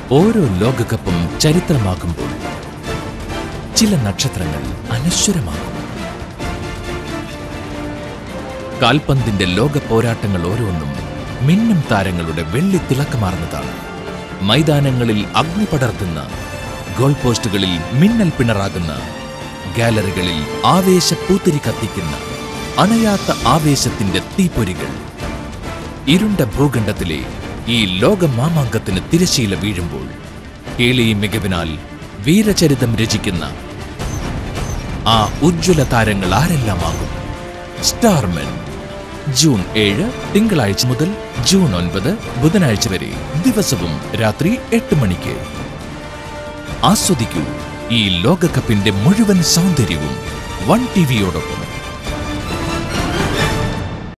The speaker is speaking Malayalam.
ഓരോ ലോകകപ്പും ചരിത്രമാകുമ്പോൾ ചില നക്ഷത്രങ്ങൾ അനശ്വരമാകും കാൽപന്തിന്റെ ലോക പോരാട്ടങ്ങൾ ഓരോന്നും മിന്നും താരങ്ങളുടെ വെള്ളി തിളക്കമാർന്നതാണ് മൈതാനങ്ങളിൽ അഗ്നി പടർത്തുന്ന ഗോൾ പോസ്റ്റുകളിൽ മിന്നൽ പിണറാകുന്ന ഗാലറികളിൽ ആവേശ പൂത്തിരി കത്തിക്കുന്ന അണയാത്ത ആവേശത്തിന്റെ തീപ്പൊരികൾ ഇരുണ്ട ഭൂഖണ്ഡത്തിലെ ഈ ലോക മാമാങ്കത്തിന് തിരശീല വീഴുമ്പോൾ കേളി മികവിനാൽ വീരചരിതം രചിക്കുന്ന ആ ഉജ്ജ്വല താരങ്ങൾ ആരെല്ലാമാകും സ്റ്റാർമെൻ ജൂൺ ഏഴ് തിങ്കളാഴ്ച മുതൽ ജൂൺ ഒൻപത് ബുധനാഴ്ച വരെ ദിവസവും രാത്രി എട്ട് മണിക്ക് ആസ്വദിക്കൂ ഈ ലോകകപ്പിന്റെ മുഴുവൻ സൗന്ദര്യവും വൺ ടിവിയോടൊപ്പം